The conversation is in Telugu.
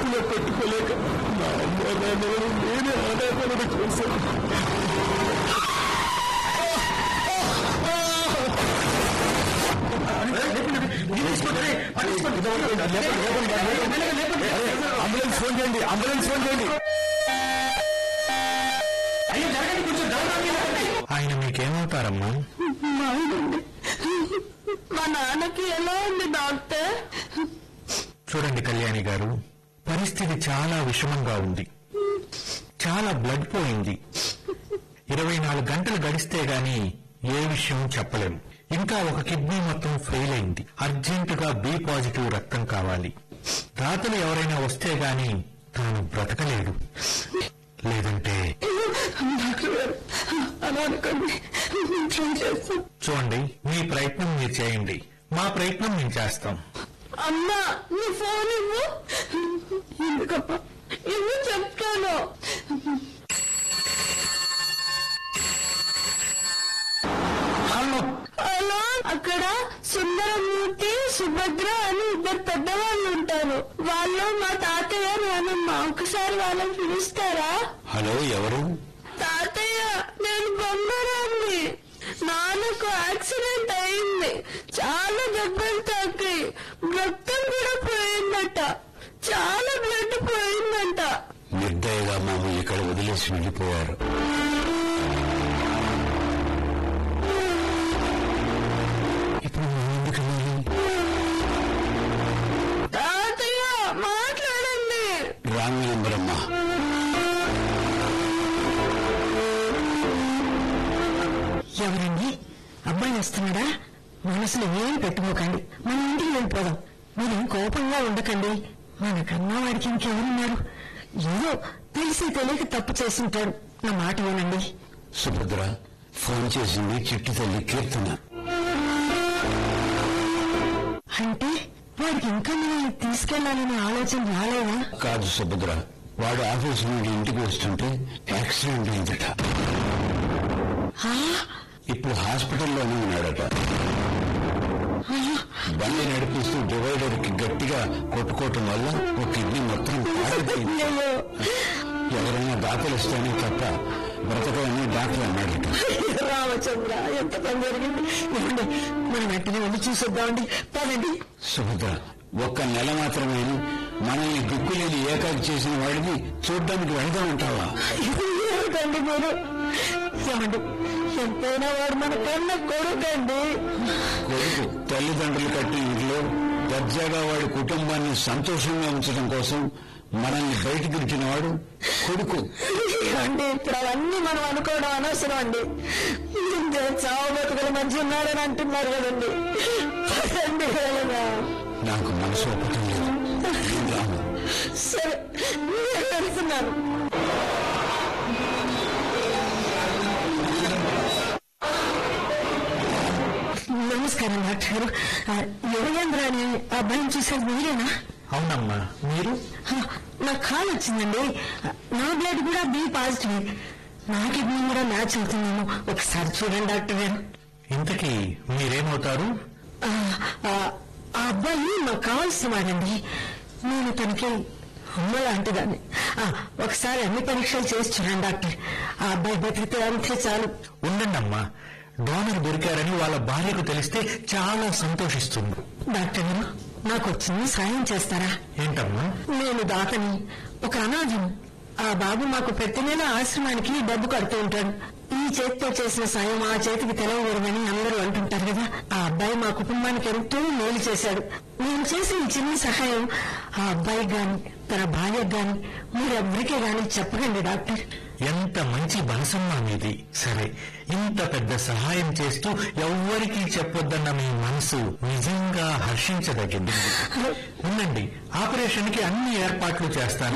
కడుపులో పెట్టుకోలేక నా అమ్మ నాన్నలను నేనే ఆధారపడ చేశాను అంబులెన్స్ ఫోన్ చేయండి అంబులెన్స్ ఫోన్ చేయండి ఆయన మీకేమవుతారమ్మా మా ఆయనండి. మా నాన్నకి ఎలా ఉంది డాక్టర్ చూడండి కళ్యాణి గారు పరిస్థితి చాలా విషమంగా ఉంది చాలా బ్లడ్ పోయింది ఇరవై నాలుగు గంటలు గడిస్తే గాని ఏ విషయం చెప్పలేం ఇంకా ఒక కిడ్నీ మొత్తం ఫెయిల్ అయింది అర్జెంటుగా బి పాజిటివ్ రక్తం కావాలి దాతలు ఎవరైనా వస్తే గాని తాను బ్రతకలేడు లేదంటే డాక్టర్ గారు అలా అనకండి ట్రై చేస్తాం చూడండి మీ ప్రయత్నం మీరు చేయండి మా ప్రయత్నం మేము చేస్తాం అమ్మా నీ ఫోన్ ఇవ్వు ఎందుకప్పా ఇవ్వు చెప్తాను హలో హలో అక్కడ సుందరమూర్తి సుభద్ర అని ఇద్దరు పెద్దవాళ్ళు ఉంటారు వాళ్ళు మా తాతయ్య నానమ్మ ఒకసారి వాళ్ళని పిలుస్తారా హలో ఎవరు తాతయ్య నేను బొమ్మరాన్ని నాన్నకు యాక్సిడెంట్ అయింది చాలా దెబ్బలు తాకి రక్తం కూడా పోయిందట చాలా బ్లడ్ పోయిందంట నిర్దయగా మాము ఇక్కడ వదిలేసి వెళ్ళిపోయారు ఇప్పుడు మనం ఎందుకు వెళ్ళాలి? తాతయ్య మాట్లాడండి రాంగ్ నెంబర్ అమ్మా ఎవరండి అబ్బాయి వస్తున్నాడా మనసులో ఏం పెట్టుకోకండి మన ఇంటికి వెళ్ళిపోదాం మీరేం కోపంగా ఉండకండి మనకన్నా వాడికి ఇంకెవరున్నారు ఏదో తెలిసి తెలియక తప్పు చేసింటాడు నా మాట వినండి సుభద్ర ఫోన్ చేసింది చిట్టి తల్లి కీర్తన అంటే వాడికి ఇంకా మనల్ని తీసుకెళ్లాలనే ఆలోచన రాలేదా కాదు సుభద్ర వాడు ఆఫీస్ నుండి ఇంటికి వస్తుంటే యాక్సిడెంట్ అయిందట ఆ, ఇప్పుడు హాస్పిటల్లోనే ఉన్నాడట అయ్యో, బండి నడిపిస్తూ డివైడర్ కి గట్టిగా కొట్టుకోవటం వల్ల ఒక కిడ్నీ మొత్తం పాడైపోయింది అయ్యో. ఎవరైనా దాతలు ఇస్తేనే తప్ప బ్రతకలని డాక్టర్ అన్నాడట రామచంద్ర ఎంత పని జరిగింది ఇవ్వండి మనం వెంటనే వెళ్ళి చూసొద్దామండి పదండి సుభద్ర ఒక్క నెల మాత్రమే మనల్ని దిక్కులేని ఏకాకి చేసిన వాడిని చూడ్డానికి వెళ్దామంటావా ఏమిటండి మీరు ఏమండి ఎంతైనా వాడు మన కన్న కొడుకండి కొడుకు తల్లిదండ్రులు కట్టిన ఇంట్లో దర్జాగా వాడి కుటుంబాన్ని సంతోషంగా ఉంచడం కోసం మనల్ని బయటకు ఇచ్చిన వాడు కొడుకు ఏమండి ఇప్పుడు అవన్నీ మనం అనుకోవడం అనవసరం అండి ఇంతే చావు బతుకుల మధ్య ఉన్నాడని అంటున్నారు కదండి పదండి వెళదాం. నాకు మనసు ఒప్పటం లేదు నేను రాను సరే నేను వెళ్తున్నాను నమస్కారం డాక్టర్ గారు ఆ, యువయేంద్ర అని ఆ అబ్బాయిని చూసేది మీరేనా అవునమ్మా మీరు ఆ, నాకు కాల్ వచ్చిందండి ఆ, నా బ్లడ్ కూడా బి పాజిటివ్ నా కిడ్నీ కూడా మ్యాచ్ అవుతుందేమో ఒకసారి చూడండి డాక్టర్ గారు ఇంతకీ మీరేమవుతారు ఆ, ఆ, ఆ అబ్బాయి మాకు కావాల్సిన వాడండి నేను తనకి అమ్మ లాంటిదాన్ని ఆ, ఒకసారి అన్ని పరీక్షలు చేసి చూడండి డాక్టర్ ఆ అబ్బాయి బతికితే అంతే చాలు ఉండండి అమ్మా డోనర్ దొరికారని వాళ్ళ భార్యకు తెలిస్తే చాలా సంతోషిస్తుంది డాక్టర్ గారు నాకు ఒక చిన్న సాయం చేస్తారా ఏంటమ్మా నేను దాతని ఒక అనాథను ఆ బాబు మాకు ప్రతి నెల ఆశ్రమానికి డబ్బు కడుతూ ఉంటాడు ఈ చేతితో చేసిన సాయం ఆ చేతికి తెలవకూడదని అందరూ అంటుంటారు కదా ఆ అబ్బాయి మా కుటుంబానికి ఎంతో మేలు చేశాడు నేను చేసిన ఈ చిన్న సహాయం ఆ అబ్బాయికి గాని తన భార్యకు గాని మీరెవ్వరికీ గాని చెప్పకండి డాక్టర్ ఎంత మంచి మనసమ్మా మీది సరే ఇంత పెద్ద సహాయం చేస్తూ ఎవ్వరికీ చెప్పొద్దన్న మీ మనసు నిజంగా హర్షించదగింది ఉండండి ఆపరేషన్ కి అన్ని ఏర్పాట్లు చేస్తాను